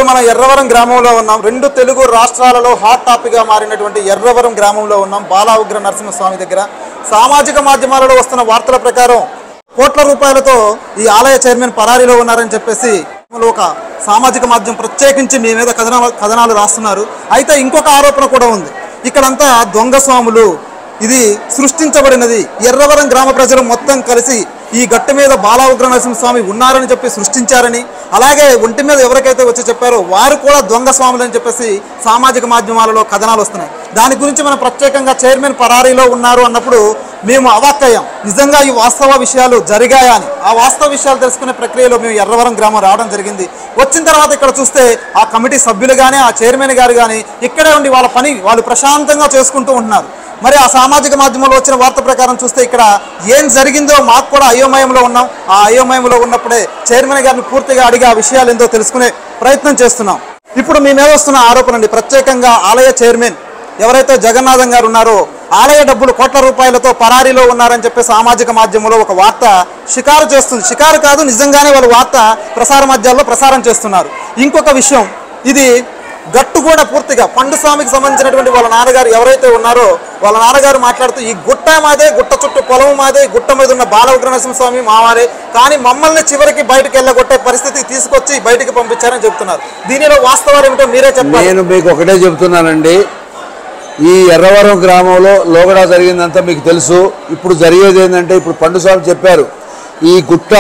ఇప్పుడు మనం ఎర్రవరం గ్రామంలో ఉన్నాం రెండు తెలుగు రాష్ట్రాలలో హాట్ టాపిక్ గా మారినటువంటి ఎర్రవరం గ్రామంలో ఉన్నాం బాలా ఉగ్ర నరసింహస్వామి దగ్గర సామాజిక మాధ్యమాలలో వస్తున్న వార్తల ప్రకారం కోట్ల రూపాయలతో ఈ ఆలయ చైర్మన్ పరారీలో ఉన్నారని చెప్పేసి ఒక సామాజిక మాధ్యమం ప్రత్యేకించి మీ మీద కథనాలు కథనాలు రాస్తున్నారు అయితే ఇంకొక ఆరోపణ కూడా ఉంది ఇక్కడంతా దొంగ స్వాములు ఇది సృష్టించబడినది ఎర్రవరం గ్రామ ప్రజలు మొత్తం కలిసి ఈ గట్టు మీద బాలా ఉగ్ర నరసింహస్వామి ఉన్నారని చెప్పి సృష్టించారని అలాగే ఒంటి మీద ఎవరికైతే వచ్చి చెప్పారో వారు కూడా దొంగ స్వాములు అని చెప్పేసి సామాజిక మాధ్యమాలలో కథనాలు వస్తున్నాయి దాని గురించి మనం ప్రత్యేకంగా చైర్మన్ పరారీలో ఉన్నారు అన్నప్పుడు మేము అవాక్కయ్యాం నిజంగా ఈ వాస్తవ విషయాలు జరిగాయా అని ఆ వాస్తవ విషయాలు తెలుసుకునే ప్రక్రియలో మేము ఎర్రవరం గ్రామం రావడం జరిగింది వచ్చిన తర్వాత ఇక్కడ చూస్తే ఆ కమిటీ సభ్యులు కానీ ఆ చైర్మన్ గారు కానీ ఇక్కడే ఉండి వాళ్ళ పని వాళ్ళు ప్రశాంతంగా చేసుకుంటూ ఉంటున్నారు మరి ఆ సామాజిక మాధ్యమంలో వచ్చిన వార్త ప్రకారం చూస్తే ఇక్కడ ఏం జరిగిందో మాకు కూడా అయోమయంలో ఉన్నాం ఆ అయోమయంలో ఉన్నప్పుడే చైర్మన్ గారిని పూర్తిగా అడిగి ఆ విషయాలు ఏందో తెలుసుకునే ప్రయత్నం చేస్తున్నాం ఇప్పుడు మీ మీద వస్తున్న ఆరోపణ అండి ప్రత్యేకంగా ఆలయ చైర్మన్ ఎవరైతే జగన్నాథం గారు ఉన్నారో ఆలయ డబ్బులు కోట్ల రూపాయలతో పరారీలో ఉన్నారని చెప్పి సామాజిక మాధ్యమంలో ఒక వార్త షికారు చేస్తుంది షికారు కాదు నిజంగానే వాళ్ళు వార్త ప్రసార మాధ్యాల్లో ప్రసారం చేస్తున్నారు ఇంకొక విషయం ఇది గట్టు కూడా పూర్తిగా పండు స్వామికి సంబంధించినటువంటి వాళ్ళ నాన్నగారు ఎవరైతే ఉన్నారో వాళ్ళ నాన్నగారు మాట్లాడుతూ ఈ గుట్ట మాదే గుట్ట చుట్టూ పొలం మాదే గుట్ట మీద ఉన్న బాల ఉగ్రనరసింహ స్వామి మావారే కానీ మమ్మల్ని చివరికి బయటకు వెళ్ళగొట్టే పరిస్థితికి తీసుకొచ్చి బయటికి పంపించారని చెప్తున్నారు దీనిలో వాస్తవాలు ఏమిటో మీరే చెప్పాలి నేను మీకు ఒకటే చెబుతున్నానండి ఈ ఎర్రవరం గ్రామంలో లోగడా జరిగిందంతా మీకు తెలుసు ఇప్పుడు జరిగేది ఏంటంటే ఇప్పుడు పండుస్వామి చెప్పారు ఈ గుట్ట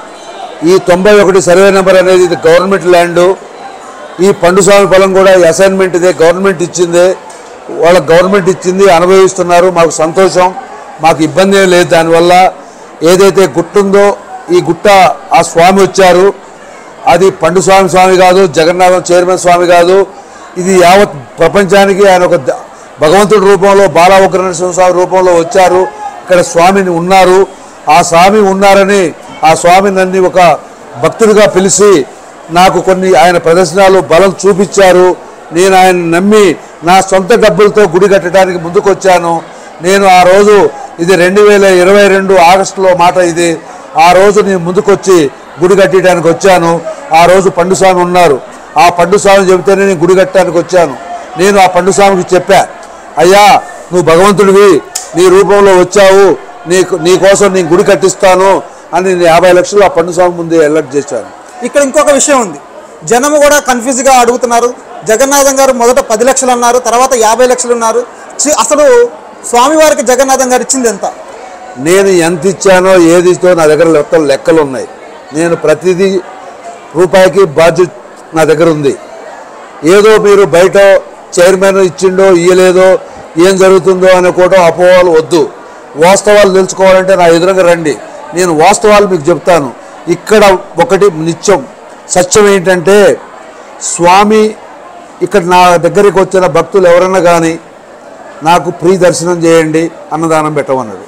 ఈ తొంభై ఒకటి సర్వే నెంబర్ అనేది ఇది గవర్నమెంట్ ల్యాండు ఈ పండుస్వామి పొలం కూడా ఈ అసైన్మెంట్ ఇదే గవర్నమెంట్ ఇచ్చిందే వాళ్ళకి గవర్నమెంట్ ఇచ్చింది అనుభవిస్తున్నారు మాకు సంతోషం మాకు ఇబ్బంది ఏం లేదు దానివల్ల ఏదైతే గుట్ట ఉందో ఈ గుట్ట ఆ స్వామి వచ్చారు అది పండు స్వామి స్వామి కాదు జగన్నాథం చైర్మన్ స్వామి కాదు ఇది యావత్ ప్రపంచానికి ఆయన ఒక ద- భగవంతుడి రూపంలో బాలా ఉగ్ర నరసింహ స్వామి రూపంలో వచ్చారు ఇక్కడ స్వామిని ఉన్నారు ఆ స్వామి ఉన్నారని ఆ స్వామి నన్ను ఒక భక్తుడిగా పిలిచి నాకు కొన్ని ఆయన ప్రదర్శనలు బలం చూపించారు నేను ఆయన నమ్మి నా సొంత డబ్బులతో గుడి కట్టడానికి ముందుకొచ్చాను నేను ఆ రోజు ఇది రెండు వేల ఇరవై రెండు ఆగస్టులో మాట ఇది ఆ రోజు నేను ముందుకొచ్చి గుడి కట్టడానికి వచ్చాను ఆ రోజు పండుస్వామి ఉన్నారు ఆ పండుస్వామి చెబితేనే నేను గుడి కట్టడానికి వచ్చాను నేను ఆ పండుస్వామికి చెప్పా అయ్యా నువ్వు భగవంతుడివి నీ రూపంలో వచ్చావు నీకు నీ కోసం నేను గుడి కట్టిస్తాను అని నేను యాభై లక్షలు ఆ పండుస్వామి ముందే అలర్ట్ చేశాను ఇక్కడ ఇంకొక విషయం ఉంది జనము కూడా కన్ఫ్యూజ్ గా అడుగుతున్నారు జగన్నాథం గారు మొదట పది లక్షలు అన్నారు తర్వాత యాభై లక్షలు ఉన్నారు చి- అసలు స్వామివారికి జగన్నాథం గారు ఇచ్చింది ఎంత నేను ఎంత ఇచ్చానో ఏది ఇచ్చో నా దగ్గర లెక్కలు లెక్కలు ఉన్నాయి నేను ప్రతిదీ రూపాయికి బాధ్యత నా దగ్గర ఉంది ఏదో మీరు బయట చైర్మన్ ఇచ్చిండో ఇయ్యలేదో ఏం జరుగుతుందో అనుకోవడం అపోహలు వద్దు వాస్తవాలు తెలుసుకోవాలంటే నా ఎదురుగా రండి నేను వాస్తవాలు మీకు చెప్తాను ఇక్కడ ఒకటి నిత్యం సత్యం ఏంటంటే స్వామి ఇక్కడ నా దగ్గరికి వచ్చిన భక్తులు ఎవరన్నా కానీ నాకు ఫ్రీ దర్శనం చేయండి అన్నదానం పెట్టమన్నాడు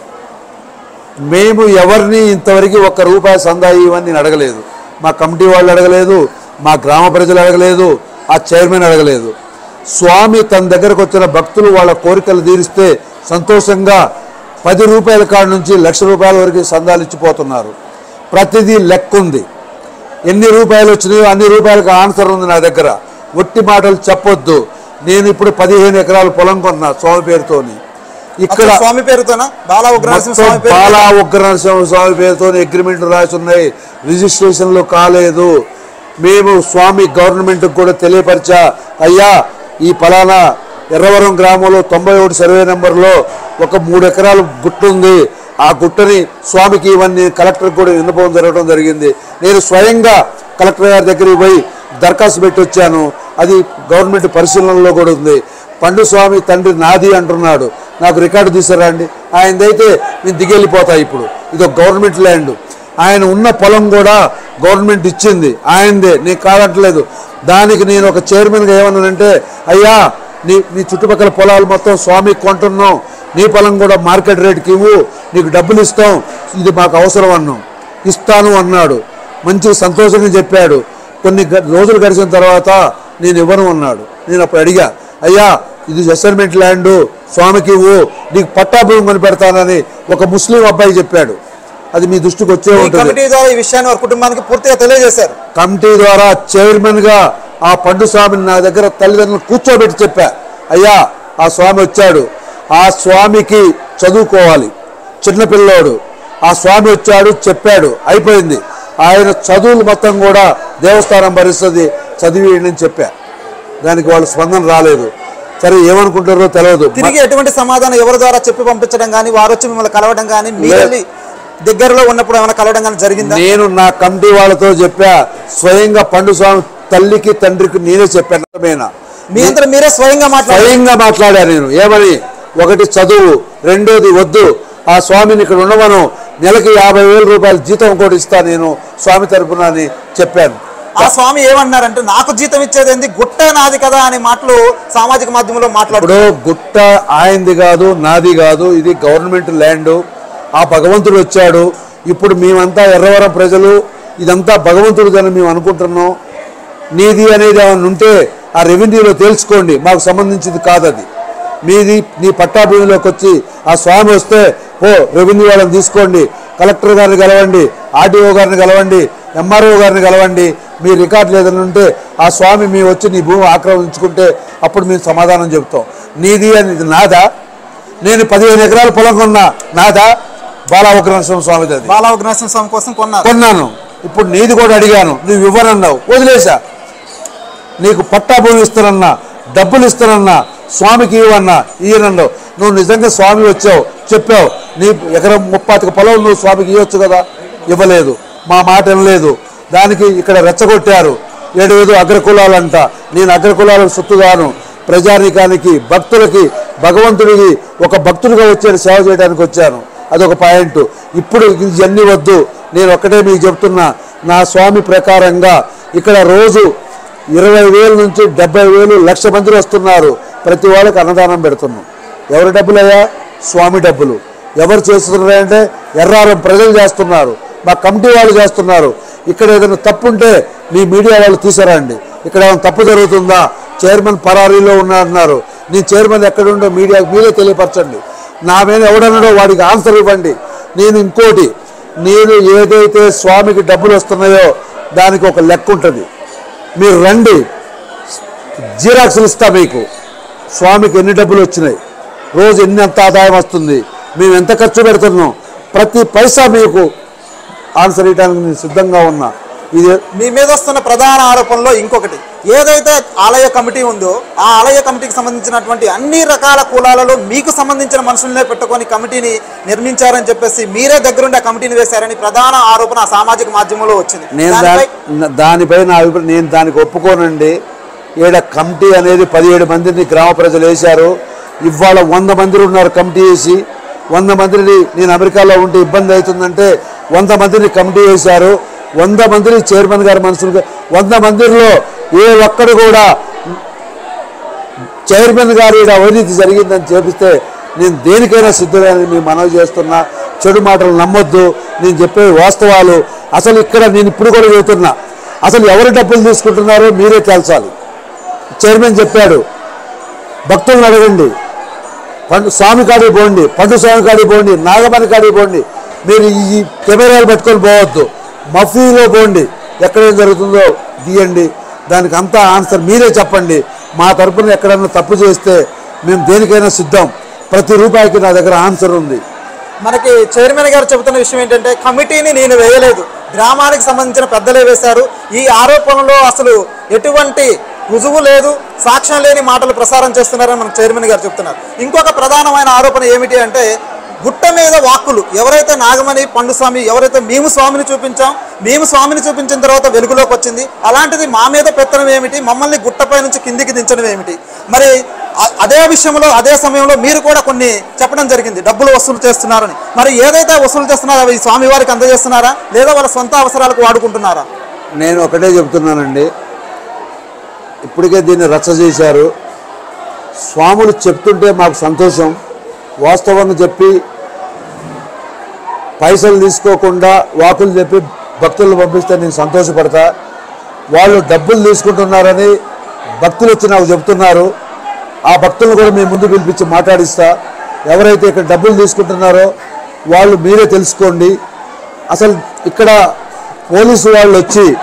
మేము ఎవరిని ఇంతవరకు ఒక్క రూపాయి సందా ఇవన్నీ నేను అడగలేదు మా కమిటీ వాళ్ళు అడగలేదు మా గ్రామ ప్రజలు అడగలేదు ఆ చైర్మన్ అడగలేదు స్వామి తన దగ్గరకు వచ్చిన భక్తులు వాళ్ళ కోరికలు తీరిస్తే సంతోషంగా పది రూపాయల కాడ నుంచి లక్ష రూపాయల వరకు సందాలు ఇచ్చిపోతున్నారు ప్రతిదీ లెక్క ఉంది ఎన్ని రూపాయలు వచ్చినాయో అన్ని రూపాయలకు ఆన్సర్ ఉంది నా దగ్గర ఒట్టి మాటలు చెప్పొద్దు నేను ఇప్పుడు పదిహేను ఎకరాల పొలం కొన్నా స్వామి పేరుతోని ఇక్కడ అసలు స్వామి పేరుతోనా బాలా ఉగ్రనరసింహ స్వామి మొత్తం పేరు బాలా ఉగ్ర నరసింహ స్వామి పేరుతో అగ్రిమెంట్ రాసి ఉన్నాయి రిజిస్ట్రేషన్లు కాలేదు మేము స్వామి గవర్నమెంట్కి కూడా తెలియపరిచా అయ్యా ఈ ఫలానా ఎర్రవరం గ్రామంలో తొంభై ఒకటి సర్వే నెంబర్లో ఒక మూడు ఎకరాలు గుట్ట ఉంది ఆ గుట్టని స్వామికి ఇవన్నీ కలెక్టర్కి కూడా విన్నపం జరగడం జరిగింది నేను స్వయంగా కలెక్టర్ గారి దగ్గరికి పోయి దరఖాస్తు పెట్టి వచ్చాను అది గవర్నమెంట్ పరిశీలనలో కూడా ఉంది పండు స్వామి తండ్రి నాది అంటున్నాడు నాకు రికార్డు తీసుకురండి ఆయనదైతే నేను దిగెళ్ళిపోతా ఇప్పుడు ఇది ఒక గవర్నమెంట్ ల్యాండ్ ఆయన ఉన్న పొలం కూడా గవర్నమెంట్ ఇచ్చింది ఆయనదే నేను కాదట్లేదు దానికి నేను ఒక చైర్మన్గా ఏమన్నానంటే అయ్యా నీ నీ చుట్టుపక్కల పొలాలు మొత్తం స్వామి కొంటున్నాం నీ పొలం కూడా మార్కెట్ రేట్కి ఇవ్వు నీకు డబ్బులు ఇస్తాం ఇది మాకు అవసరం అన్నాం ఇస్తాను అన్నాడు మంచి సంతోషంగా చెప్పాడు కొన్ని గ- రోజులు గడిచిన తర్వాత నేను ఇవ్వను అన్నాడు నేను అప్పుడు అడిగా అయ్యా ఇది అసైన్మెంట్ ల్యాండ్ స్వామికి ఇవ్వు నీకు పట్టా భూమి కొని పెడతానని ఒక ముస్లిం అబ్బాయి చెప్పాడు అది మీ దృష్టికి వచ్చే ఈ ఉంటుంది కమిటీ ద్వారా ఈ విషయాన్ని వారి కుటుంబానికి పూర్తిగా తెలియజేశారు కమిటీ ద్వారా చైర్మన్ గా ఆ పండు స్వామిని నా దగ్గర తల్లిదండ్రులు కూర్చోబెట్టి చెప్పా అయ్యా ఆ స్వామి వచ్చాడు ఆ స్వామికి చదువుకోవాలి చిన్నపిల్లోడు ఆ స్వామి వచ్చాడు చెప్పాడు అయిపోయింది ఆయన చదువులు మొత్తం కూడా దేవస్థానం భరిస్తుంది చదివేయండి అని చెప్పా దానికి వాళ్ళు స్పందన రాలేదు సరే ఏమనుకుంటారో తెలియదు తిరిగి ఎటువంటి సమాధానం ఎవరి ద్వారా చెప్పి పంపించడం కానీ వారు వచ్చి మిమ్మల్ని కలవడం కానీ మీరు దగ్గరలో ఉన్నప్పుడు ఏమైనా కలవడం కానీ జరిగిందా నేను నా కమిటీ వాళ్ళతో చెప్పా స్వయంగా పండు స్వామి తల్లికి తండ్రికి నేనే చెప్పాను నిజమేనా? మీ అంతా మీరే స్వయంగా మాట్లాడారు స్వయంగా మాట్లాడా నేను ఏమని ఒకటి చదువు రెండోది వద్దు ఆ స్వామిని ఇక్కడ ఉండమను నెలకి యాభై వేల రూపాయలు జీతం కూడా ఇస్తా నేను స్వామి తరపున అని చెప్పాను ఆ స్వామి ఏమన్నారంటే నాకు జీతం ఇచ్చేది ఏంది గుట్ట నాది కదా అనే మాటలు సామాజిక మాధ్యమంలో మాట్లాడు ఇప్పుడు గుట్ట ఆయనది కాదు నాది కాదు ఇది గవర్నమెంట్ ల్యాండ్ ఆ భగవంతుడు వచ్చాడు ఇప్పుడు మేమంతా ఎర్రవరం ప్రజలు ఇదంతా భగవంతుడిదని మేము అనుకుంటున్నాం నీది అనేది ఏమైనా ఉంటే ఆ రెవెన్యూలో తెలుసుకోండి మాకు సంబంధించింది కాదు అది మీది నీ పట్టాభూమిలోకి వచ్చి ఆ స్వామి వస్తే ఓ రెవెన్యూ వాళ్ళని తీసుకోండి కలెక్టర్ గారిని కలవండి ఆర్డీఓ గారిని కలవండి ఎంఆర్ఓ గారిని కలవండి మీ రికార్డులు ఏదైనా ఉంటే ఆ స్వామి మీ వచ్చి నీ భూమి ఆక్రమించుకుంటే అప్పుడు మేము సమాధానం చెప్తాం నీది అని ఇది నాదా నేను పదిహేను ఎకరాల పొలం కొన్నా నాదా బాలావగ్రహస్వామి స్వామిది అది బాలా ఉగ్రనరసింహ స్వామి కోసం కొన్నారు కొన్నాను ఇప్పుడు నీది కూడా అడిగాను నువ్వు ఇవ్వనన్నావు వదిలేసా నీకు పట్టా భూమి ఇస్తానన్నా డబ్బులు ఇస్తానన్నా స్వామికి ఇవ్వన్నా ఈయనన్నావు నువ్వు నిజంగా స్వామి వచ్చావు చెప్పావు నీ ఎకరం ముప్పాతిక పొలం నువ్వు స్వామికి ఇవ్వచ్చు కదా ఇవ్వలేదు మా మాట వినలేదు దానికి ఇక్కడ రెచ్చగొట్టారు ఏడు ఏదో అగ్రకులాలంట నేను అగ్రకులాలకు సొత్తుగాను ప్రజానీకానికి భక్తులకి భగవంతుడికి ఒక భక్తుడిగా వచ్చాడు సేవ చేయడానికి వచ్చాను అదొక పాయింట్ ఇప్పుడు ఇవన్నీ వద్దు నేను ఒక్కటే మీకు చెప్తున్నా నా స్వామి ప్రకారంగా ఇక్కడ రోజు ఇరవై వేల నుంచి డెబ్బై వేలు లక్ష మంది వస్తున్నారు ప్రతి వాళ్ళకి అన్నదానం పెడుతున్నాం ఎవరి డబ్బులయ్యా స్వామి డబ్బులు ఎవరు చేస్తున్నారంటే ఎర్రారం ప్రజలు చేస్తున్నారు మా కమిటీ వాళ్ళు చేస్తున్నారు ఇక్కడ ఏదైనా తప్పు ఉంటే మీ మీడియా వాళ్ళు తీసారండి ఇక్కడ ఏమైనా తప్పు జరుగుతుందా చైర్మన్ పరారీలో ఉన్నారన్నారు నీ చైర్మన్ ఎక్కడుండో మీడియా మీరే తెలియపరచండి నా మీద ఎవడన్నాడో వాడికి ఆన్సర్ ఇవ్వండి నేను ఇంకోటి నేను ఏదైతే స్వామికి డబ్బులు వస్తున్నాయో దానికి ఒక లెక్క ఉంటుంది మీరు రండి జీరాక్స్లు ఇస్తా మీకు స్వామికి ఎన్ని డబ్బులు వచ్చినాయి రోజు ఎన్ని ఎంత ఆదాయం వస్తుంది మేము ఎంత ఖర్చు పెడుతున్నాం ప్రతి పైసా మీకు ఆన్సర్ ఇవ్వడానికి నేను సిద్ధంగా ఉన్నా ఇది మీ మీద వస్తున్న ప్రధాన ఆరోపణలో ఇంకొకటి ఏదైతే ఆలయ కమిటీ ఉందో ఆ ఆలయ కమిటీకి సంబంధించినటువంటి అన్ని రకాల కులాలలో మీకు సంబంధించిన మనుషులనే పెట్టుకొని కమిటీని నిర్మించారని చెప్పేసి మీరే దగ్గరుండి ఆ కమిటీని వేశారని ప్రధాన ఆరోపణ ఆ సామాజిక మాధ్యమంలో వచ్చింది నేను దానిపై దా- దానిపై నా అభిప్రాయం నేను దానికి ఒప్పుకోనండి ఈడ కమిటీ అనేది పదిహేడు మందిని గ్రామ ప్రజలు వేశారు ఇవాళ వంద మంది ఉన్నారు కమిటీ వేసి వంద మందిని నేను అమెరికాలో ఉంటే ఇబ్బంది అవుతుందంటే వంద మందిని కమిటీ వేశారు వంద మందిని చైర్మన్ గారి మనుషులు వంద మందిలో ఏ ఒక్కడు కూడా చైర్మన్ గారు ఈడ అవినీతి జరిగిందని చేపిస్తే నేను దేనికైనా సిద్ధమని మీ మనవి చేస్తున్నా చెడు మాటలు నమ్మొద్దు నేను చెప్పే వాస్తవాలు అసలు ఇక్కడ నేను ఇప్పుడు కూడా చెబుతున్నా అసలు ఎవరు డబ్బులు తీసుకుంటున్నారో మీరే తేల్చాలి చైర్మన్ చెప్పాడు భక్తులను అడగండి పండు స్వామి కాడికి పోండి పండు స్వామి కాడికి పోండి నాగమణి కాడికి పోండి మీరు ఈ కెమెరాలు పెట్టుకొని పోవద్దు మఫీలో పోండి ఎక్కడేం జరుగుతుందో తీయండి దానికి అంతా ఆన్సర్ మీరే చెప్పండి మా తరపున ఎక్కడన్నా తప్పు చేస్తే మేము దేనికైనా సిద్ధం ప్రతి రూపాయికి నా దగ్గర ఆన్సర్ ఉంది మనకి చైర్మన్ గారు చెబుతున్న విషయం ఏంటంటే కమిటీని నేను వేయలేదు గ్రామానికి సంబంధించిన పెద్దలే వేశారు ఈ ఆరోపణలో అసలు ఎటువంటి రుజువు లేదు సాక్ష్యం లేని మాటలు ప్రసారం చేస్తున్నారని మన చైర్మన్ గారు చెప్తున్నారు ఇంకొక ప్రధానమైన ఆరోపణ ఏమిటి అంటే గుట్ట మీద వాక్కులు ఎవరైతే నాగమణి పండుస్వామి ఎవరైతే మేము స్వామిని చూపించాం మేము స్వామిని చూపించిన తర్వాత వెలుగులోకి వచ్చింది అలాంటిది మా మీద పెత్తనం ఏమిటి మమ్మల్ని గుట్టపై నుంచి కిందికి దించడం ఏమిటి మరి అ- అదే విషయంలో అదే సమయంలో మీరు కూడా కొన్ని చెప్పడం జరిగింది డబ్బులు వసూలు చేస్తున్నారని మరి ఏదైతే వసూలు చేస్తున్నారో అవి స్వామి వారికి అందజేస్తున్నారా లేదా వాళ్ళ సొంత అవసరాలకు వాడుకుంటున్నారా నేను ఒకటే చెప్తున్నానండి ఇప్పటికే దీన్ని రచ్చ చేశారు స్వాములు చెప్తుంటే మాకు సంతోషం వాస్తవంగా చెప్పి పైసలు తీసుకోకుండా వాకులు చెప్పి భక్తులు పంపిస్తే నేను సంతోషపడతా వాళ్ళు డబ్బులు తీసుకుంటున్నారని భక్తులు వచ్చి నాకు చెప్తున్నారు ఆ భక్తులను కూడా మేము ముందు పిలిపించి మాట్లాడిస్తా ఎవరైతే ఇక్కడ డబ్బులు తీసుకుంటున్నారో వాళ్ళు మీరే తెలుసుకోండి అసలు ఇక్కడ పోలీసు వాళ్ళు వచ్చి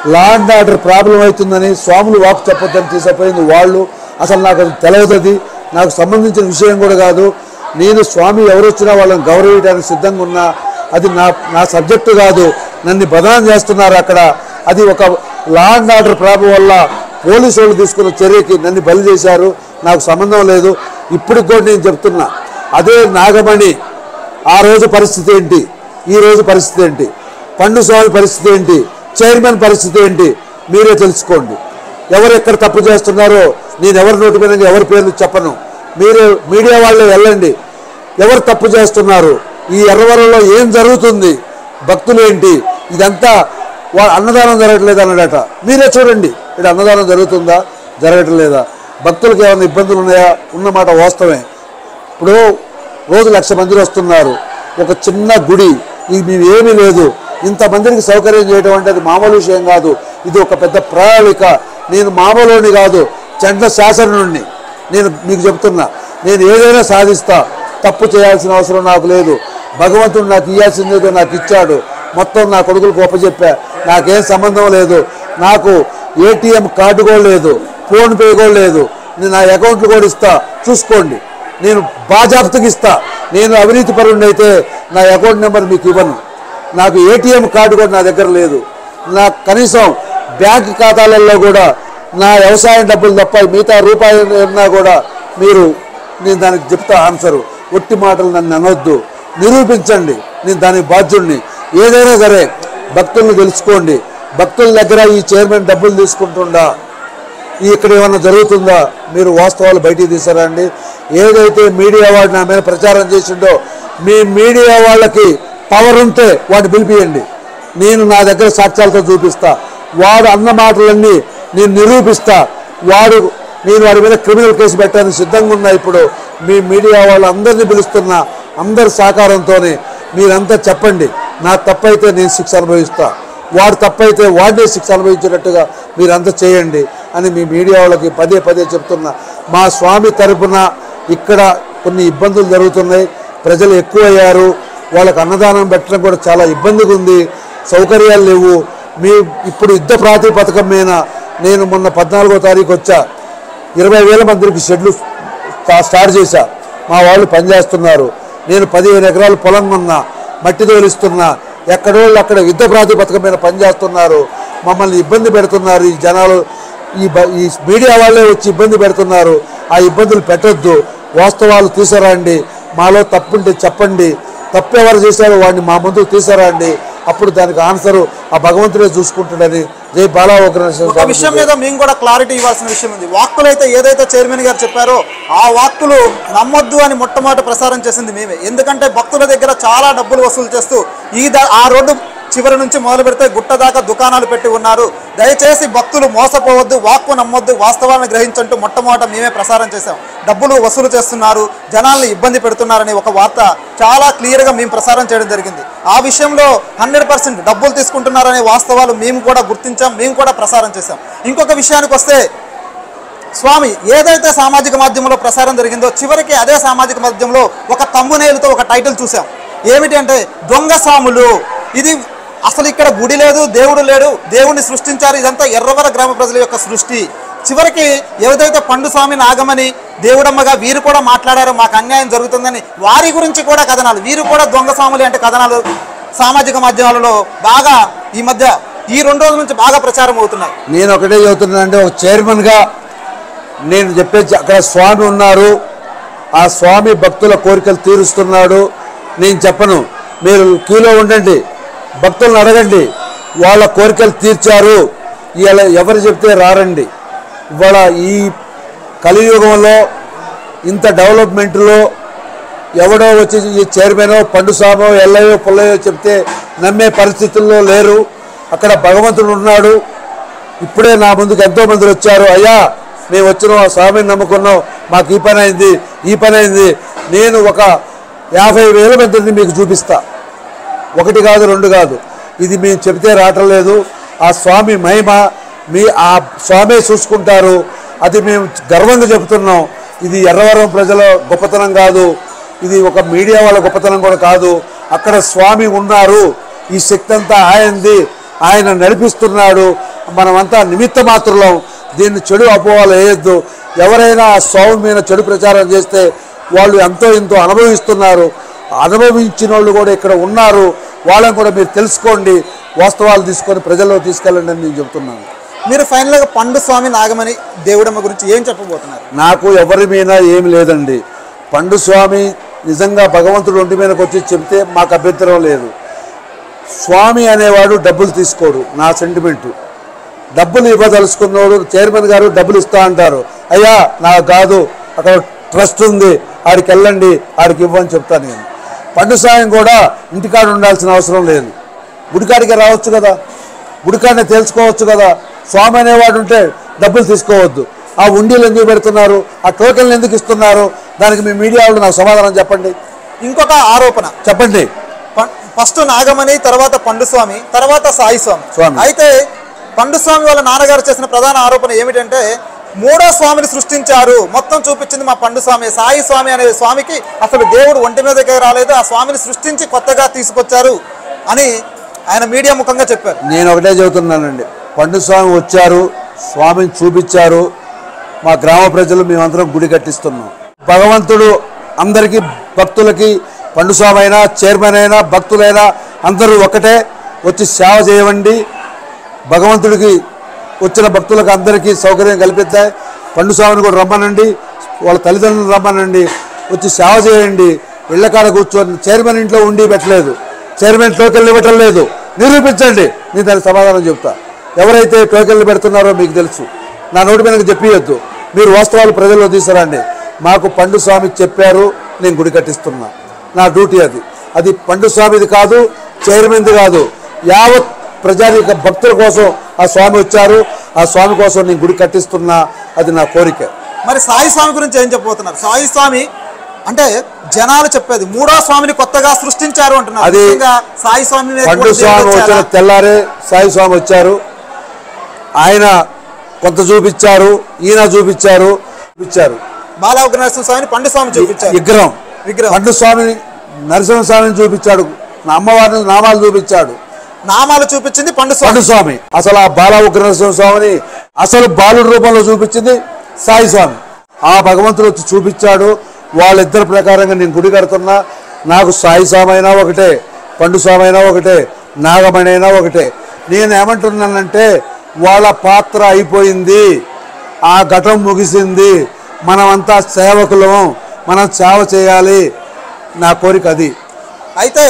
లా అండ్ ఆర్డర్ ప్రాబ్లం అవుతుందని స్వాములు వాక్ చెప్పొద్దని తీసుకుపోయింది వాళ్ళు అసలు నాకు అది తెలియదు అది నాకు సంబంధించిన విషయం కూడా కాదు నేను స్వామి ఎవరు వచ్చినా వాళ్ళని గౌరవించడానికి సిద్ధంగా ఉన్నా అది నా నా సబ్జెక్టు కాదు నన్ను బదనాం చేస్తున్నారు అక్కడ అది ఒక లా అండ్ ఆర్డర్ ప్రాబ్లం వల్ల పోలీసు వాళ్ళు తీసుకున్న చర్యకి నన్ను బలి చేశారు నాకు సంబంధం లేదు ఇప్పుడు కూడా నేను చెప్తున్నా అదే నాగమణి ఆ రోజు పరిస్థితి ఏంటి ఈ రోజు పరిస్థితి ఏంటి పండు స్వామి పరిస్థితి ఏంటి చైర్మన్ పరిస్థితి ఏంటి మీరే తెలుసుకోండి ఎవరు ఎక్కడ తప్పు చేస్తున్నారో నేను ఎవరి నోటి మీద ఎవరి పేర్లు చెప్పను మీరు మీడియా వాళ్ళు వెళ్ళండి ఎవరు తప్పు చేస్తున్నారు ఈ ఎర్రవరంలో ఏం జరుగుతుంది భక్తులు ఏంటి ఇదంతా వా అన్నదానం జరగట్లేదు అన్నాడట మీరే చూడండి ఇక్కడ అన్నదానం జరుగుతుందా జరగటం లేదా భక్తులకు ఏమైనా ఇబ్బందులు ఉన్నాయా ఉన్నమాట వాస్తవమే ఇప్పుడు రోజు లక్ష మంది వస్తున్నారు ఒక చిన్న గుడి ఇది ఏమీ లేదు ఇంతమందికి సౌకర్యం చేయడం అంటే అది మామూలు విషయం కాదు ఇది ఒక పెద్ద ప్రణాళిక నేను మామూలుని కాదు చండ శాసనుడిని నేను మీకు చెప్తున్నా నేను ఏదైనా సాధిస్తా తప్పు చేయాల్సిన అవసరం నాకు లేదు భగవంతుడు నాకు ఇవ్వాల్సిందేదో నాకు ఇచ్చాడు మొత్తం నా కొడుకులకు ఒప్పచెప్పా నాకేం సంబంధం లేదు నాకు ఏటీఎం కార్డు కూడా లేదు ఫోన్ పే కూడా లేదు నేను నా అకౌంట్లు కూడా ఇస్తా చూసుకోండి నేను బాజాప్తకి ఇస్తా నేను అవినీతి పరుణ్ణి అయితే నా అకౌంట్ నెంబర్ మీకు ఇవ్వను నాకు ఏటీఎం కార్డు కూడా నా దగ్గర లేదు నా కనీసం బ్యాంక్ ఖాతాలలో కూడా నా వ్యవసాయం డబ్బులు తప్ప మిగతా రూపాయలు ఉన్నా కూడా మీరు నేను దానికి చెప్తా ఆన్సరు ఒట్టి మాటలు నన్ను అనొద్దు నిరూపించండి నేను దానికి బాధ్యుడిని ఏదైనా సరే భక్తుల్ని తెలుసుకోండి భక్తుల దగ్గర ఈ చైర్మన్ డబ్బులు తీసుకుంటుండా ఈ ఇక్కడ ఏమన్నా జరుగుతుందా మీరు వాస్తవాలు బయటికి తీసారండి ఏదైతే మీడియా వాడు నా మీద ప్రచారం చేసిండో మీ మీడియా వాళ్ళకి పవర్ ఉంటే వాడిని పిలిపియండి నేను నా దగ్గర సాక్ష్యాలతో చూపిస్తా వాడు అన్న మాటలన్నీ నేను నిరూపిస్తా వాడు నేను వాడి మీద క్రిమినల్ కేసు పెట్టడానికి సిద్ధంగా ఉన్నా ఇప్పుడు మీ మీడియా వాళ్ళందరినీ పిలుస్తున్నా అందరి సహకారంతోనే మీరంతా చెప్పండి నా తప్పైతే నేను శిక్ష అనుభవిస్తా వాడు తప్పైతే వాడినే శిక్ష అనుభవించినట్టుగా మీరంతా చేయండి అని మీ మీడియా వాళ్ళకి పదే పదే చెప్తున్నా మా స్వామి తరపున ఇక్కడ కొన్ని ఇబ్బందులు జరుగుతున్నాయి ప్రజలు ఎక్కువయ్యారు వాళ్ళకి అన్నదానం పెట్టడం కూడా చాలా ఇబ్బందిగా ఉంది సౌకర్యాలు లేవు మీ ఇప్పుడు యుద్ధ ప్రాతిపథకం మీద నేను మొన్న పద్నాలుగో తారీఖు వచ్చా ఇరవై వేల మందికి షెడ్లు స్టా- స్టార్ట్ చేశా మా వాళ్ళు పనిచేస్తున్నారు నేను పదిహేను ఎకరాలు పొలం కొన్నా మట్టి తోలిస్తున్నా ఎక్కడోళ్ళు అక్కడ యుద్ధ ప్రాతిపథకం మీద పనిచేస్తున్నారు మమ్మల్ని ఇబ్బంది పెడుతున్నారు ఈ జనాలు ఈ బ- ఈ మీడియా వాళ్ళే వచ్చి ఇబ్బంది పెడుతున్నారు ఆ ఇబ్బందులు పెట్టొద్దు వాస్తవాలు తీసుకురండి మాలో తప్పుంటే చెప్పండి తప్పు ఎవరు చేశారో వాడిని మా ముందుకు తీసుకురండి అప్పుడు దానికి ఆన్సర్ ఆ భగవంతుడే చూసుకుంటాడని జై బాలా ఒక విషయం మీద మేము కూడా క్లారిటీ ఇవ్వాల్సిన విషయం ఉంది వాక్కులు అయితే ఏదైతే చైర్మన్ గారు చెప్పారో ఆ వాక్కులు నమ్మొద్దు అని మొట్టమొదటి ప్రసారం చేసింది మేమే ఎందుకంటే భక్తుల దగ్గర చాలా డబ్బులు వసూలు చేస్తూ ఈ ద- ఆ రోడ్డు చివరి నుంచి మొదలు పెడితే గుట్ట దాకా దుకాణాలు పెట్టి ఉన్నారు దయచేసి భక్తులు మోసపోవద్దు వాక్కు నమ్మొద్దు వాస్తవాలను గ్రహించంటూ మొట్టమొదట మేమే ప్రసారం చేశాం డబ్బులు వసూలు చేస్తున్నారు జనాల్ని ఇబ్బంది పెడుతున్నారని ఒక వార్త చాలా క్లియర్గా మేము ప్రసారం చేయడం జరిగింది ఆ విషయంలో హండ్రెడ్ పర్సెంట్ డబ్బులు తీసుకుంటున్నారనే వాస్తవాలు మేము కూడా గుర్తించాం మేము కూడా ప్రసారం చేశాం ఇంకొక విషయానికి వస్తే స్వామి ఏదైతే సామాజిక మాధ్యమంలో ప్రసారం జరిగిందో చివరికి అదే సామాజిక మాధ్యమంలో ఒక తమ్మునేలుతో ఒక టైటిల్ చూసాం ఏమిటి అంటే దొంగ స్వాములు ఇది అసలు ఇక్కడ గుడి లేదు దేవుడు లేడు దేవుడిని సృష్టించారు ఇదంతా ఎర్రవర గ్రామ ప్రజల యొక్క సృష్టి చివరికి ఏదైతే పండు స్వామి నాగమని దేవుడమ్మగా వీరు కూడా మాట్లాడారో మాకు అన్యాయం జరుగుతుందని వారి గురించి కూడా కథనాలు వీరు కూడా దొంగ స్వాములు అంటే కథనాలు సామాజిక మాధ్యమాలలో బాగా ఈ మధ్య ఈ రెండు రోజుల నుంచి బాగా ప్రచారం అవుతున్నాయి నేను ఒకటే చెబుతున్నా అంటే ఒక చైర్మన్గా నేను చెప్పే అక్కడ స్వామి ఉన్నారు ఆ స్వామి భక్తుల కోరికలు తీరుస్తున్నాడు నేను చెప్పను మీరు క్యూలో ఉండండి భక్తులను అడగండి వాళ్ళ కోరికలు తీర్చారు ఇవాళ ఎవరు చెప్తే రారండి ఇవాళ ఈ కలియుగంలో ఇంత డెవలప్మెంట్లో ఎవడో వచ్చి ఈ చైర్మనో పండు సామో ఎల్లయో పుల్లయో చెప్తే నమ్మే పరిస్థితుల్లో లేరు అక్కడ భగవంతుడు ఉన్నాడు ఇప్పుడే నా ముందుకు ఎంతో మంది వచ్చారు అయ్యా మేము వచ్చినాం ఆ స్వామిని నమ్ముకున్నాం మాకు ఈ పని అయింది ఈ పని అయింది నేను ఒక యాభై వేల మందిని మీకు చూపిస్తా ఒకటి కాదు రెండు కాదు ఇది మేము చెబితే రావటం లేదు ఆ స్వామి మహిమ మీ ఆ స్వామి చూసుకుంటారు అది మేము గర్వంగా చెబుతున్నాం ఇది ఎర్రవరం ప్రజల గొప్పతనం కాదు ఇది ఒక మీడియా వాళ్ళ గొప్పతనం కూడా కాదు అక్కడ స్వామి ఉన్నారు ఈ శక్తి అంతా ఆయనది ఆయన నడిపిస్తున్నాడు మనమంతా నిమిత్త మాత్రులం దీన్ని చెడు అపోవాలు వేయొద్దు ఎవరైనా ఆ స్వామి మీద చెడు ప్రచారం చేస్తే వాళ్ళు ఎంతో ఎంతో అనుభవిస్తున్నారు అనుభవించిన వాళ్ళు కూడా ఇక్కడ ఉన్నారు వాళ్ళని కూడా మీరు తెలుసుకోండి వాస్తవాలు తీసుకొని ప్రజల్లో తీసుకెళ్ళండి అని నేను చెప్తున్నాను మీరు ఫైనల్గా పండు స్వామి నాగమణి దేవుడమ్మ గురించి ఏం చెప్పబోతున్నారు నాకు ఎవరి మీద ఏమి లేదండి పండు స్వామి నిజంగా భగవంతుడు ఒంటి మీదకి వచ్చి చెప్తే మాకు అభ్యంతరం లేదు స్వామి అనేవాడు డబ్బులు తీసుకోడు నా సెంటిమెంటు డబ్బులు ఇవ్వదలుచుకున్నోడు చైర్మన్ గారు డబ్బులు ఇస్తా అంటారు అయ్యా నాకు కాదు అక్కడ ట్రస్ట్ ఉంది ఆడికి వెళ్ళండి ఆడికి ఇవ్వని చెప్తాను నేను పండు స్వామి కూడా ఇంటికాడ ఉండాల్సిన అవసరం లేదు గుడికాడికి రావచ్చు కదా గుడికాడిని తెలుసుకోవచ్చు కదా స్వామి అనేవాడు ఉంటే డబ్బులు తీసుకోవద్దు ఆ ఉండీలు ఎందుకు పెడుతున్నారు ఆ టోకెన్లు ఎందుకు ఇస్తున్నారు దానికి మీ మీడియా వాళ్ళు నాకు సమాధానం చెప్పండి ఇంకొక ఆరోపణ చెప్పండి ప- ఫస్ట్ నాగమణి తర్వాత పండు స్వామి తర్వాత సాయి స్వామి స్వామి. అయితే పండు స్వామి వాళ్ళ నాన్నగారు చేసిన ప్రధాన ఆరోపణ ఏమిటంటే మూడో స్వామిని సృష్టించారు మొత్తం చూపించింది మా పండు స్వామి సాయి స్వామి అనే స్వామికి అసలు దేవుడు ఒంటి మీదకే రాలేదు ఆ స్వామిని సృష్టించి కొత్తగా తీసుకొచ్చారు అని ఆయన మీడియా ముఖంగా చెప్పారు నేను ఒకటే చెబుతున్నానండి పండు స్వామి వచ్చారు స్వామిని చూపించారు మా గ్రామ ప్రజలు మేమందరం గుడి కట్టిస్తున్నాం భగవంతుడు అందరికీ భక్తులకి పండు స్వామి అయినా చైర్మన్ అయినా భక్తులైనా అందరూ ఒకటే వచ్చి సేవ చేయవండి భగవంతుడికి వచ్చిన భక్తులకు అందరికీ సౌకర్యం కల్పిస్తాయి పండు స్వామిని కూడా రమ్మనండి వాళ్ళ తల్లిదండ్రులు రమ్మనండి వచ్చి సేవ చేయండి ఇళ్ళకాడ కూర్చొని చైర్మన్ ఇంట్లో ఉండి పెట్టలేదు చైర్మన్ టోకెన్లు ఇవ్వటం లేదు నిరూపించండి నేను దానికి సమాధానం చెప్తా ఎవరైతే టోకెన్లు పెడుతున్నారో మీకు తెలుసు నా నోటి మీద చెప్పియొద్దు మీరు వాస్తవాలు ప్రజల్లో తీసుకురండి మాకు పండు స్వామి చెప్పారు నేను గుడి కట్టిస్తున్నా నా డ్యూటీ అది అది పండు స్వామిది కాదు చైర్మన్ది కాదు యావత్ ప్రజానిక భక్తుల కోసం ఆ స్వామి వచ్చారు ఆ స్వామి కోసం నేను గుడి కట్టిస్తున్నా అది నా కోరిక మరి సాయి స్వామి గురించి ఏం చెప్పబోతున్నారు సాయి స్వామి అంటే జనాలు చెప్పేది మూడో స్వామిని కొత్తగా సృష్టించారు అంటున్నారు అది నిజంగా సాయి స్వామి మీద పండు కూడా స్వామి దేవుడు వచ్చిన వచ్చారా? తెల్లారే సాయి స్వామి వచ్చారు ఆయన కొంత చూపించారు ఈయన చూపించారు చూపించారు బాల ఉగ్రనరసింహ స్వామిని పండు స్వామి చూపించారు విగ్రహం విగ్రహం. పండు స్వామిని నరసింహస్వామిని చూపించాడు నా అమ్మవారిని నామాలు చూపించాడు నామాలు చూపించింది పండు స్వామి పండు స్వామి అసలు ఆ బాల ఉగ్రనరసింహ స్వామిని అసలు బాలుడి రూపంలో చూపించింది సాయి స్వామి ఆ భగవంతుడు వచ్చి చూపించాడు వాళ్ళిద్దరి ప్రకారంగా నేను గుడి కడుతున్నా నాకు సాయి స్వామి అయినా ఒకటే పండు స్వామి అయినా ఒకటే నాగమణి అయినా ఒకటే నేను ఏమంటున్నానంటే వాళ్ళ పాత్ర అయిపోయింది ఆ ఘటం ముగిసింది మనమంతా సేవకులం మనం సేవ చేయాలి నా కోరిక అది అయితే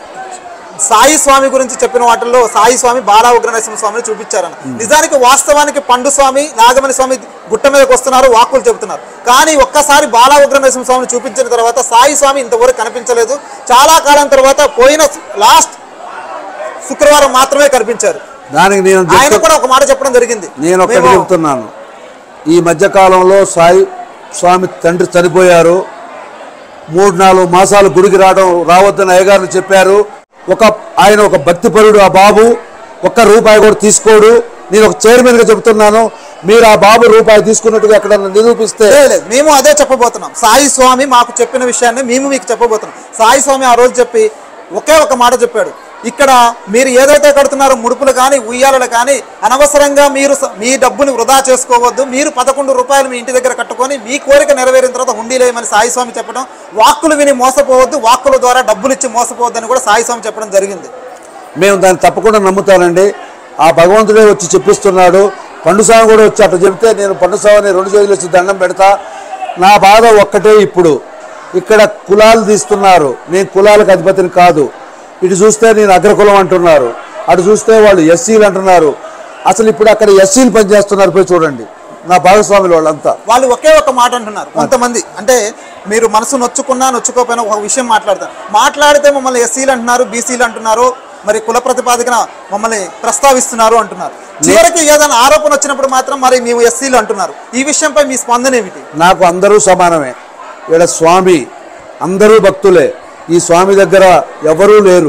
సాయి స్వామి గురించి చెప్పిన వాటిల్లో సాయి స్వామి బాలా ఉగ్రనరసింహ స్వామిని చూపించారన్న నిజానికి వాస్తవానికి పండు స్వామి నాగమణి స్వామి గుట్ట మీదకి వస్తున్నారు వాక్కులు చెబుతున్నారు కానీ ఒక్కసారి బాలా ఉగ్రనరసింహ స్వామిని చూపించిన తర్వాత సాయి స్వామి ఇంతవరకు కనిపించలేదు చాలా కాలం తర్వాత పోయిన లాస్ట్ శుక్రవారం మాత్రమే కనిపించారు దానికి నేను ఆయన చెప్తూ- కూడా ఒక మాట చెప్పడం జరిగింది నేను ఒక్కటి మేము- చెప్తున్నాను ఈ మధ్యకాలంలో సాయి స్వామి తండ్రి చనిపోయారు మూడు నాలుగు మాసాలు గుడికి రావడం రావద్దని అయ్యగారు చెప్పారు ఒక ఆయన ఒక భక్తిపరుడు ఆ బాబు ఒక్క రూపాయి కూడా తీసుకోడు నేను ఒక చైర్మన్గా చెబుతున్నాను మీరు ఆ బాబు రూపాయి తీసుకున్నట్టుగా ఎక్కడన్నా నిరూపిస్తే లేదు, లేదు. మేము అదే చెప్పబోతున్నాం సాయి స్వామి మాకు చెప్పిన విషయాన్ని మేము మీకు చెప్పబోతున్నాం సాయి స్వామి ఆ రోజు చెప్పి ఒకే ఒక మాట చెప్పాడు ఇక్కడ మీరు ఏదైతే కడుతున్నారో ముడుపులు కానీ ఉయ్యాలలు కానీ అనవసరంగా మీరు స- మీ డబ్బుని వృధా చేసుకోవద్దు మీరు పదకొండు రూపాయలు మీ ఇంటి దగ్గర కట్టుకొని మీ కోరిక నెరవేరిన తర్వాత హుండీలేయమని సాయి స్వామి చెప్పడం వాక్కులు విని మోసపోవద్దు వాక్కుల ద్వారా డబ్బులు ఇచ్చి మోసపోవద్దు అని కూడా సాయి స్వామి చెప్పడం జరిగింది మేము దాన్ని తప్పకుండా నమ్ముతానండి ఆ భగవంతుడే వచ్చి చెప్పిస్తున్నాడు పండుస్వామి కూడా వచ్చి అట్లా చెప్తే నేను పండుస్వామిని రెండు చేతులు వచ్చి దండం పెడతా నా బాధ ఒక్కటే ఇప్పుడు ఇక్కడ కులాలు తీస్తున్నారు నేను కులాలకు అధిపతిని కాదు ఇటు చూస్తే నేను అగ్రకులం అంటున్నారు అటు చూస్తే వాళ్ళు ఎస్సీలు అంటున్నారు అసలు ఇప్పుడు అక్కడ ఎస్సీలు పనిచేస్తున్నారు పోయి చూడండి నా భాగస్వాములు వాళ్ళంతా వాళ్ళు ఒకే ఒక మాట అంటున్నారు కొంతమంది అంటే మీరు మనసు నొచ్చుకున్నా నొచ్చుకోకపోయినా ఒక విషయం మాట్లాడతారు మాట్లాడితే మమ్మల్ని ఎస్సీలు అంటున్నారు బీసీలు అంటున్నారు మరి కుల ప్రతిపాదికన మమ్మల్ని ప్రస్తావిస్తున్నారు అంటున్నారు చివరికి ఏదైనా ఆరోపణ వచ్చినప్పుడు మాత్రం మరి మేము ఎస్సీలు అంటున్నారు ఈ విషయంపై మీ స్పందన ఏమిటి నాకు అందరూ సమానమే ఇక్కడ స్వామి అందరూ భక్తులే ఈ స్వామి దగ్గర ఎవరూ లేరు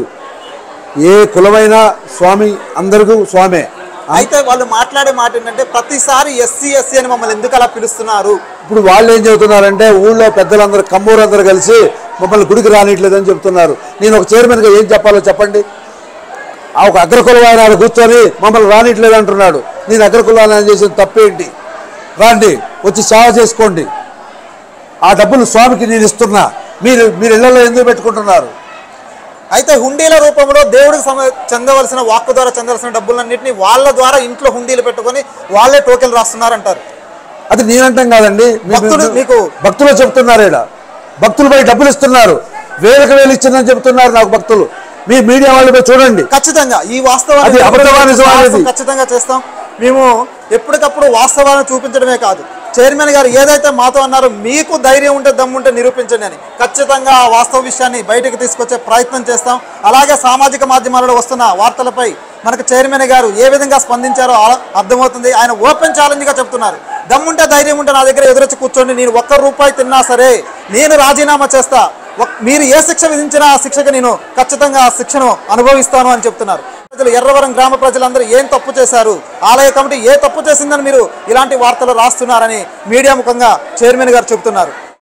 ఏ కులమైనా స్వామి అందరికీ స్వామే అయితే వాళ్ళు మాట్లాడే మాట ఏంటంటే ప్రతిసారి ఎస్సీ ఎస్సీ అని మమ్మల్ని ఎందుకు అలా పిలుస్తున్నారు ఇప్పుడు వాళ్ళు ఏం చెబుతున్నారంటే ఊళ్ళో పెద్దలందరూ కమ్మూరందరూ కలిసి మమ్మల్ని గుడికి రానిట్లేదని చెప్తున్నారు నేను ఒక చైర్మన్గా ఏం చెప్పాలో చెప్పండి ఆ ఒక అగ్రకుల ఆయన కూర్చొని మమ్మల్ని రానిట్లేదు అంటున్నాడు నేను అగ్రకుల ఆయన చేసిన తప్పేంటి రాండి వచ్చి సేవ చేసుకోండి ఆ డబ్బులు స్వామికి నేను ఇస్తున్నా మీరు మీరు ఇళ్లలో ఎందుకు పెట్టుకుంటున్నారు అయితే హుండీల రూపంలో దేవుడికి సమ చెందవలసిన వాక్కు ద్వారా చెందవలసిన డబ్బులన్నింటినీ వాళ్ళ ద్వారా ఇంట్లో హుండీలు పెట్టుకొని వాళ్ళే టోకెన్ రాస్తున్నారంటారు అది నేనంటాం కాదండి మీ- భక్తులు మీ- మీకు- భక్తులు చెప్తున్నారు ఇక్కడ భక్తులు పోయి డబ్బులు ఇస్తున్నారు వేలకు వేలు ఇచ్చిందని చెప్తున్నారు నాకు భక్తులు మీ మీడియా వాళ్ళు పోయి చూడండి ఖచ్చితంగా ఈ వాస్తవాన్ని అది అబద్ధమా నిజమా అనేది? సాహసం ఖచ్చితంగా చేస్తాం మేము ఎప్పటికప్పుడు వాస్తవాలను చూపించడమే కాదు చైర్మన్ గారు ఏదైతే మాతో అన్నారో మీకు ధైర్యం ఉంటే దమ్ముంటే నిరూపించండి అని ఖచ్చితంగా ఆ వాస్తవ విషయాన్ని బయటకు తీసుకొచ్చే ప్రయత్నం చేస్తాం అలాగే సామాజిక మాధ్యమాలలో వస్తున్న వార్తలపై మనకు చైర్మన్ గారు ఏ విధంగా స్పందించారో ఆ- అర్థమవుతుంది ఆయన ఓపెన్ ఛాలెంజ్గా చెప్తున్నారు దమ్ముంటే ధైర్యం ఉంటే నా దగ్గర ఎదురొచ్చి కూర్చోండి నేను ఒక్క రూపాయి తిన్నా సరే నేను రాజీనామా చేస్తా ఒక్- మీరు ఏ శిక్ష విధించినా ఆ శిక్షకు నేను ఖచ్చితంగా ఆ శిక్షను అనుభవిస్తాను అని చెప్తున్నారు ప్రజలు ఎర్రవరం గ్రామ ప్రజలందరూ ఏం తప్పు చేశారు ఆలయ కమిటీ ఏ తప్పు చేసిందని మీరు ఇలాంటి వార్తలు రాస్తున్నారని మీడియా ముఖంగా చైర్మన్ గారు చెబుతున్నారు